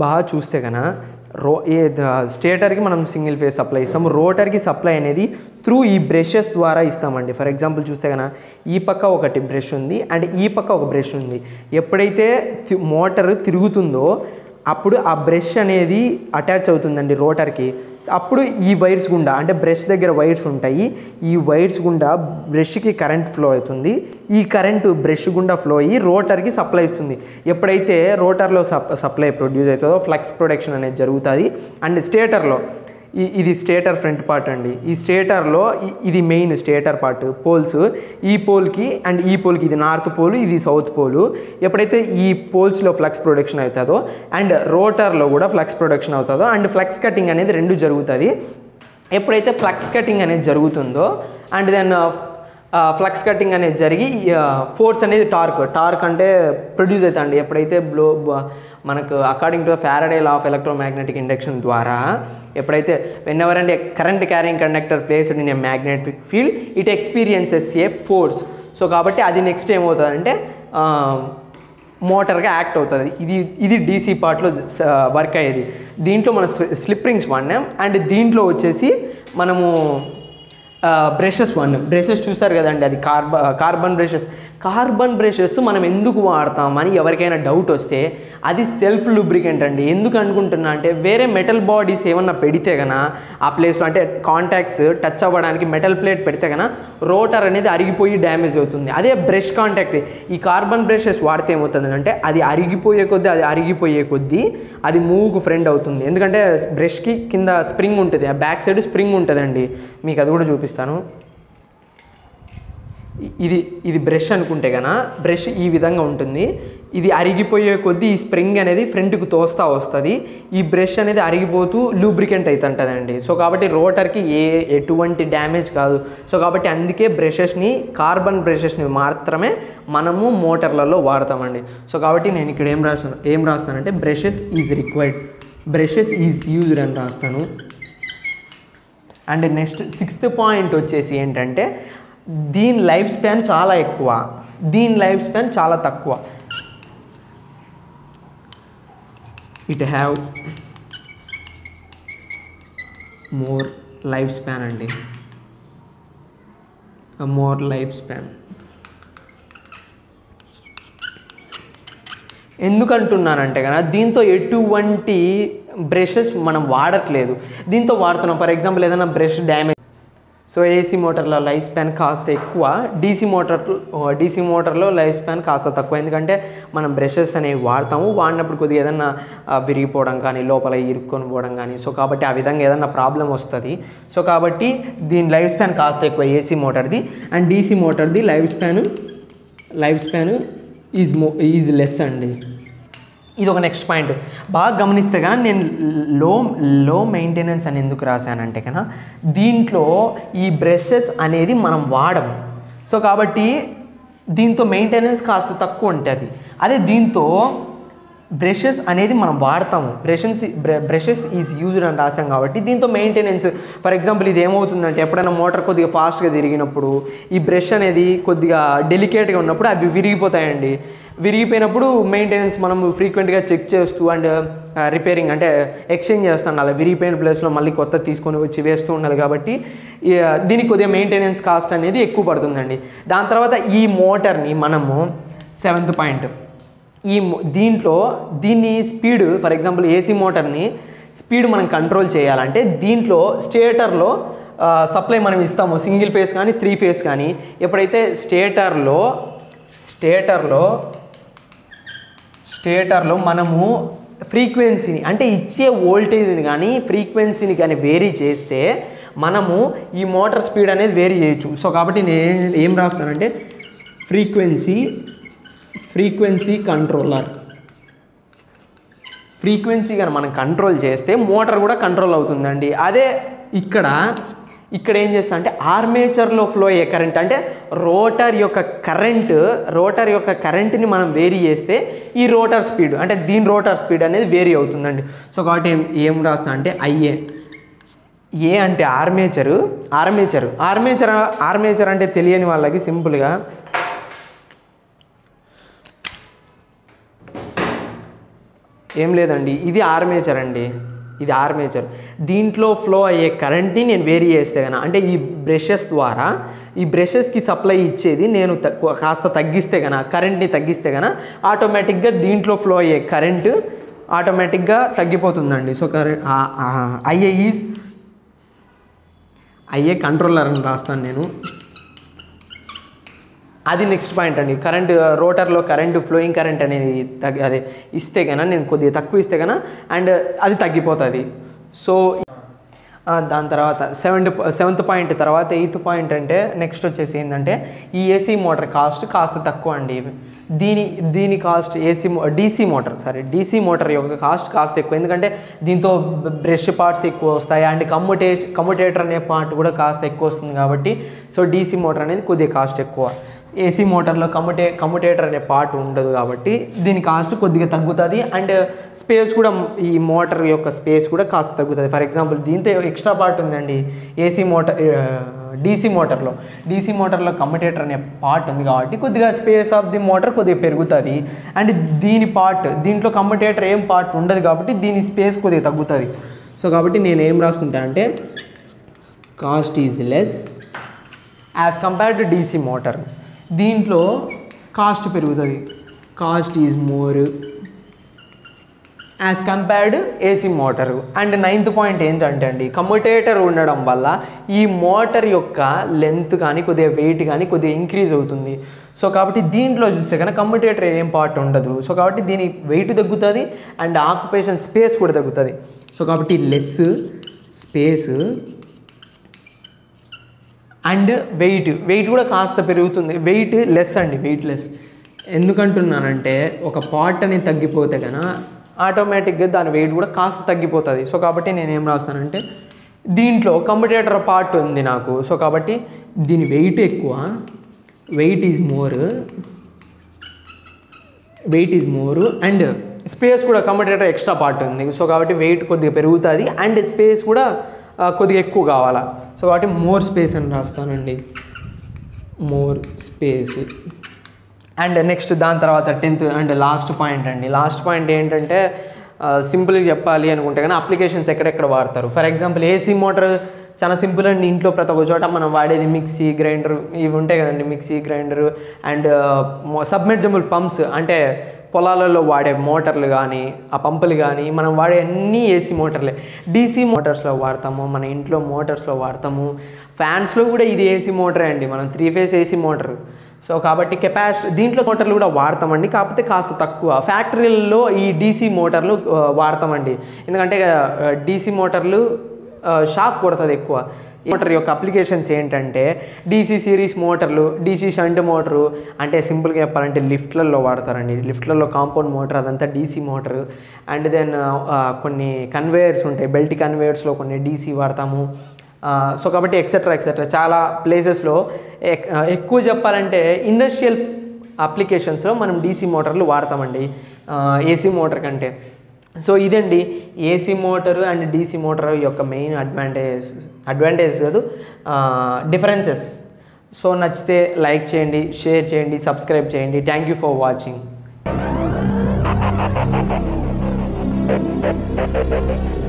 బాగా చూస్తే కనుక రో ఏ స్టేటర్కి మనం సింగిల్ ఫేస్ సప్లై ఇస్తాము రోటర్కి సప్లై అనేది త్రూ ఈ బ్రషెస్ ద్వారా ఇస్తామండి ఫర్ ఎగ్జాంపుల్ చూస్తే కనుక ఈ పక్క ఒకటి బ్రష్ ఉంది అండ్ ఈ పక్క ఒక బ్రష్ ఉంది ఎప్పుడైతే మోటార్ తిరుగుతుందో అప్పుడు ఆ బ్రష్ అనేది అటాచ్ అవుతుందండి రోటర్కి అప్పుడు ఈ వైర్స్ గుండా అంటే బ్రష్ దగ్గర వైర్స్ ఉంటాయి ఈ వైర్స్ గుండా బ్రష్కి కరెంట్ ఫ్లో అవుతుంది ఈ కరెంటు బ్రష్ గుండా ఫ్లో అయ్యి రోటర్కి సప్లై ఇస్తుంది ఎప్పుడైతే రోటర్లో సప్ సప్లై ప్రొడ్యూస్ అవుతుందో ఫ్లక్స్ ప్రొడక్షన్ అనేది జరుగుతుంది అండ్ స్టేటర్లో ఈ ఇది స్టేటర్ ఫ్రంట్ పార్ట్ అండి ఈ స్టేటర్లో ఇ- ఇది మెయిన్ స్టేటర్ పార్ట్ పోల్స్ ఈ పోల్కి అండ్ ఈ పోల్కి ఇది నార్త్ పోల్ ఇది సౌత్ పోలు ఎప్పుడైతే ఈ పోల్స్లో ఫ్లక్స్ ప్రొడక్షన్ అవుతుందో అండ్ రోటర్లో కూడా ఫ్లక్స్ ప్రొడక్షన్ అవుతుందో అండ్ ఫ్లక్స్ కటింగ్ అనేది రెండు జరుగుతుంది ఎప్పుడైతే ఫ్లక్స్ కటింగ్ అనేది జరుగుతుందో అండ్ దెన్ ఫ్లక్స్ కటింగ్ అనేది జరిగి ఫోర్స్ అనేది టార్క్ టార్క్ అంటే ప్రొడ్యూస్ అవుతుంది ఎప్పుడైతే బ్లో బ- మనకు according to Faraday law of electromagnetic induction ద్వారా ఎప్పుడైతే whenever and current carrying conductor placed in a magnetic field it experiences a force so కాబట్టి అది నెక్స్ట్ ఏమవుతుందంటే మోటార్గా యాక్ట్ అవుతుంది ఇది ఇది డీసీ పార్ట్లో వర్క్ అయ్యేది దీంట్లో మనం స్లిప్ రింగ్స్ వాడినాం అండ్ దీంట్లో వచ్చేసి మనము బ్రషెస్ వాడినాం బ్రషెస్ చూసారు కదండి అది కార్బ కార్బన్ బ్రషెస్ కార్బన్ బ్రషెస్ మనం ఎందుకు వాడతామని ఎవరికైనా డౌట్ వస్తే అది సెల్ఫ్ లూబ్రికెంట్ అండి ఎందుకు అనుకుంటున్నా అంటే వేరే మెటల్ బాడీస్ ఏమన్నా పెడితే గన ఆ ప్లేస్లో అంటే కాంటాక్ట్స్ టచ్ అవ్వడానికి మెటల్ ప్లేట్ పెడితే గన రోటర్ అనేది అరిగిపోయి డ్యామేజ్ అవుతుంది అదే బ్రష్ కాంటాక్ట్ ఈ కార్బన్ బ్రషెస్ వాడితే ఏమవుతుంది అంటే అది అరిగిపోయే కొద్దీ అది అరిగిపోయే కొద్దీ అది మూవ్కు ఫ్రెండ్ అవుతుంది ఎందుకంటే బ్రష్కి కింద స్ప్రింగ్ ఉంటుంది ఆ బ్యాక్ సైడ్ స్ప్రింగ్ ఉంటుందండి మీకు అది కూడా చూపిస్తాను ఇ- ఇది ఇది బ్రష్ అనుకుంటే గన బ్రష్ ఈ విధంగా ఉంటుంది ఇది అరిగిపోయే కొద్దీ ఈ స్ప్రింగ్ అనేది ఫ్రంట్కు తోస్తా వస్తుంది ఈ బ్రష్ అనేది అరిగిపోతూ లూబ్రికెంట్ అవుతుంటుందండి సో కాబట్టి రోటర్కి ఏ ఎటువంటి డ్యామేజ్ కాదు సో కాబట్టి అందుకే బ్రషెస్ని కార్బన్ బ్రషెస్ని మాత్రమే మనము మోటార్లలో వాడతామండి సో కాబట్టి నేను ఇక్కడ ఏం రాస్తాను ఏం రాస్తానంటే brushes is required brushes is used అని రాస్తాను అండ్ నెక్స్ట్ సిక్స్త్ పాయింట్ వచ్చేసి ఏంటంటే దీని లైఫ్ స్పాన్ చాలా ఎక్కువ దీని లైఫ్ స్పాన్ చాలా తక్కువ it have more life span అండి మోర్ లైఫ్ స్పాన్ ఎందుకంటున్నానంటే కనుక దీంతో ఎటువంటి బ్రషెస్ మనం వాడట్లేదు దీంతో వాడుతున్నాం ఫర్ ఎగ్జాంపుల్ ఏదైనా బ్రష్ డ్యామేజ్ సో ఏసీ మోటార్లో లైఫ్ స్పాన్ కాస్త ఎక్కువ డీసీ మోటార్ డీసీ మోటార్లో లైఫ్ స్పాన్ కాస్త తక్కువ ఎందుకంటే మనం బ్రషెస్ అనేవి వాడతాము వాడినప్పుడు కొద్దిగా ఏదన్నా ఆ, విరిగిపోవడం కానీ లోపల ఇరుక్కొని పోవడం కానీ సో కాబట్టి ఆ విధంగా ఏదన్నా ప్రాబ్లం వస్తుంది సో కాబట్టి దీని లైఫ్ స్పాన్ కాస్త ఎక్కువ ఏసీ మోటార్ది అండ్ డీసీ మోటార్ది life span life span is మో ఈజ్ లెస్ అండి ఇది ఒక నెక్స్ట్ పాయింట్ బాగా గమనిస్తే కనుక నేను లో లో మెయింటెనెన్స్ అని ఎందుకు రాశానంటే కనుక దీంట్లో ఈ బ్రషెస్ అనేది మనం వాడం సో కాబట్టి దీంతో మెయింటెనెన్స్ కాస్త తక్కువ ఉంటుంది అదే దీంతో బ్రషెస్ అనేది మనం వాడతాము బ్రషెస్ బ్రషెస్ ఈజ్ యూజ్డ్ అని రాసాం కాబట్టి దీంతో మెయింటెనెన్స్ ఫర్ ఎగ్జాంపుల్ ఇది ఏమవుతుందంటే ఎప్పుడైనా మోటార్ కొద్దిగా ఫాస్ట్గా తిరిగినప్పుడు ఈ బ్రష్ అనేది కొద్దిగా డెలికేట్గా ఉన్నప్పుడు అవి విరిగిపోతాయండి విరిగిపోయినప్పుడు మెయింటెనెన్స్ మనం ఫ్రీక్వెంట్గా చెక్ చేస్తూ అండ్ రిపేరింగ్ అంటే ఎక్స్చేంజ్ చేస్తాను అలా విరిగిపోయిన ప్లేస్లో మళ్ళీ కొత్త తీసుకొని వచ్చి వేస్తూ ఉండాలి కాబట్టి ఈ, దీనికి కొద్దిగా మెయింటెనెన్స్ కాస్ట్ అనేది ఎక్కువ పడుతుందండి దాని తర్వాత ఈ మోటార్ని మనము సెవెంత్ పాయింట్ ఈ మో- దీంట్లో దీన్ని స్పీడ్ ఫర్ ఎగ్జాంపుల్ ఏసీ మోటార్ని స్పీడ్ మనం కంట్రోల్ చేయాలంటే దీంట్లో స్టేటర్లో సప్లై మనం ఇస్తాము సింగిల్ ఫేస్ కానీ త్రీ ఫేస్ కానీ ఎప్పుడైతే స్టేటర్లో స్టేటర్లో స్టేటర్లో మనము ఫ్రీక్వెన్సీని అంటే ఇచ్చే వోల్టేజ్ని కానీ ఫ్రీక్వెన్సీని కానీ వేరీ చేస్తే మనము ఈ మోటార్ స్పీడ్ అనేది వేరీ చేయొచ్చు సో కాబట్టి నేను ఏం- ఏం రాస్తానంటే ఫ్రీక్వెన్సీ ఫ్రీక్వెన్సీ కంట్రోలర్ ఫ్రీక్వెన్సీ కానీ మనం కంట్రోల్ చేస్తే మోటార్ కూడా కంట్రోల్ అవుతుందండి అదే ఇక్కడ ఇక్కడ ఏం చేస్తా అంటే ఆర్మేచర్లో ఫ్లో అయ్యే కరెంట్ అంటే రోటర్ యొక్క కరెంట్ రోటర్ యొక్క కరెంట్ని మనం వేరీ చేస్తే ఈ రోటర్ స్పీడ్ అంటే దీని రోటర్ స్పీడ్ అనేది వేరీ అవుతుందండి సో కాబట్టి ఏం ఏం రాస్తా అంటే ఐఏ ఏ అంటే ఆర్మేచరు ఆర్మేచర్ ఆర్మేచర్ ఆర్మేచర్ అంటే తెలియని వాళ్ళకి సింపుల్గా ఏం లేదండి ఇది ఆర్మేచర్ అండి ఇది ఆర్మేచర్ దీంట్లో ఫ్లో అయ్యే కరెంట్ని నేను వేరీ చేస్తే కనుక అంటే ఈ బ్రషెస్ ద్వారా ఈ బ్రషెస్కి సప్లై ఇచ్చేది నేను తక్కువ కాస్త తగ్గిస్తే కనుక కరెంట్ని తగ్గిస్తే కనుక ఆటోమేటిక్గా దీంట్లో ఫ్లో అయ్యే కరెంటు ఆటోమేటిక్గా తగ్గిపోతుందండి so current IA is IA controller అని రాస్తాను నేను అది నెక్స్ట్ పాయింట్ అండి కరెంట్ రోటర్లో కరెంట్ ఫ్లోయింగ్ కరెంట్ అనేది తగ్గి అదే ఇస్తే కన్నా నేను కొద్దిగా తక్కువ ఇస్తే కన్నా అండ్ అది తగ్గిపోతుంది సో ఆ, దాని తర్వాత సెవెంత్ సెవెంత్ పాయింట్ తర్వాత ఎయిత్ పాయింట్ అంటే నెక్స్ట్ వచ్చేసి ఏంటంటే ఈ ఏసీ మోటార్ కాస్ట్ కాస్త తక్కువ అండి దీని దీని cost AC DC motor sorry DC motor యొక్క కాస్ట్ కాస్త ఎక్కువ ఎందుకంటే దీంతో బ్రష్ పార్ట్స్ ఎక్కువ వస్తాయి అండ్ కమ్ముటే కమ్ముటేటర్ అనే పార్ట్ కూడా కాస్త ఎక్కువ వస్తుంది కాబట్టి సో డీసీ మోటార్ అనేది కొద్దిగా కాస్ట్ ఎక్కువ ఏసీ మోటార్లో కమ్ముటే కమ్ముటేటర్ అనే పార్ట్ ఉండదు కాబట్టి దీని కాస్ట్ కొద్దిగా తగ్గుతుంది అండ్ స్పేస్ కూడా ఈ మోటార్ యొక్క స్పేస్ కూడా కాస్త తగ్గుతుంది ఫర్ ఎగ్జాంపుల్ దీంతో ఎక్స్ట్రా పార్ట్ ఉందండి ఏసీ మోటార్ డీసీ మోటార్లో డీసీ మోటార్లో కమ్యుటేటర్ అనే పార్ట్ ఉంది కాబట్టి కొద్దిగా స్పేస్ ఆఫ్ ది మోటార్ కొద్దిగా పెరుగుతుంది అండ్ దీని పార్ట్ దీంట్లో కమ్యుటేటర్ ఏం పార్ట్ ఉండదు కాబట్టి దీని స్పేస్ కొద్దిగా తగ్గుతుంది సో కాబట్టి నేను ఏం రాసుకుంటా అంటే cost is less as compared to DC motor దీంట్లో కాస్ట్ పెరుగుతుంది cost is more as compared AC motor and ninth point ఏంటంటే అండి కమ్యుటేటర్ ఉండడం వల్ల ఈ మోటార్ యొక్క లెంత్ కానీ కొద్దిగా వెయిట్ కానీ కొద్దిగా ఇంక్రీజ్ అవుతుంది సో కాబట్టి దీంట్లో చూస్తే కనుక కమ్యుటేటర్ ఏం పార్ట్ ఉండదు సో కాబట్టి దీని వెయిట్ తగ్గుతుంది అండ్ ఆక్యుపేషన్ స్పేస్ కూడా తగ్గుతుంది సో కాబట్టి less space and weight weight కూడా కాస్త పెరుగుతుంది వెయిట్ లెస్ అండి వెయిట్ లెస్ ఎందుకంటున్నానంటే ఒక పార్ట్ అనేది తగ్గిపోతే కనుక ఆటోమేటిక్గా దాని వెయిట్ కూడా కాస్త తగ్గిపోతుంది సో కాబట్టి నేను ఏం రాస్తానంటే దీంట్లో కంప్యూటర్ పార్ట్ ఉంది నాకు సో కాబట్టి దీని వెయిట్ ఎక్కువ weight is more weight is more and space కూడా కంప్యూటర్ ఎక్స్ట్రా పార్ట్ ఉంది సో కాబట్టి వెయిట్ కొద్దిగా పెరుగుతుంది అండ్ స్పేస్ కూడా ఆ, కొద్దిగా ఎక్కువ కావాలా సో కాబట్టి మోర్ స్పేస్ అని రాస్తానండి మోర్ స్పేస్ అండ్ నెక్స్ట్ దాని తర్వాత టెన్త్ అండ్ లాస్ట్ పాయింట్ అండి లాస్ట్ పాయింట్ ఏంటంటే సింపుల్గా చెప్పాలి అనుకుంటే కానీ అప్లికేషన్స్ ఎక్కడెక్కడ వాడతారు ఫర్ ఎగ్జాంపుల్ ఏసీ మోటార్ చాలా సింపుల్ అండి ఇంట్లో ప్రతి ఒక్క చోట మనం వాడేది మిక్సీ గ్రైండర్ ఇవి ఉంటాయి కదండి mixie grinder and submersible pumps అంటే పొలాలలో వాడే మోటార్లు కానీ ఆ పంపులు కానీ మనం వాడే అన్ని ఏసీ మోటార్లే డీసీ మోటార్స్లో వాడతాము మన ఇంట్లో మోటార్స్లో వాడతాము ఫ్యాన్స్లో కూడా ఇది ఏసీ మోటరే అండి మనం three phase AC motor so కాబట్టి కెపాసిటీ దీంట్లో మోటార్లు కూడా వాడతామండి కాకపోతే కాస్త తక్కువ ఫ్యాక్టరీలలో ఈ డీసీ మోటార్లు ఆ, వాడతామండి ఎందుకంటే డీసీ మోటార్లు షాక్ కొడుతుంది ఎక్కువ ఈ మోటార్ యొక్క అప్లికేషన్స్ ఏంటంటే డీసీ సిరీస్ మోటార్లు డీసీ షంట్ మోటారు అంటే సింపుల్గా చెప్పాలంటే లిఫ్ట్లలో వాడతారండి లిఫ్ట్లలో కాంపౌండ్ మోటార్ అదంతా డీసీ మోటార్ అండ్ దెన్ కొన్ని కన్వేయర్స్ ఉంటాయి బెల్ట్ కన్వేయర్స్లో కొన్ని డీసీ వాడతాము సో కాబట్టి ఎక్సెట్రా ఎక్సెట్రా చాలా ప్లేసెస్లో ఎక్కువ చెప్పాలంటే ఇండస్ట్రియల్ అప్లికేషన్స్లో మనం డీసీ మోటార్లు వాడతామండి ఏసీ మోటార్ కంటే సో ఇదండి AC motor and DC motor యొక్క మెయిన్ అడ్వాంటేజ్ అడ్వాంటేజ్ కాదు డిఫరెన్సెస్ సో నచ్చితే లైక్ చేయండి షేర్ చేయండి సబ్స్క్రైబ్ చేయండి థ్యాంక్ యూ ఫర్ వాచింగ్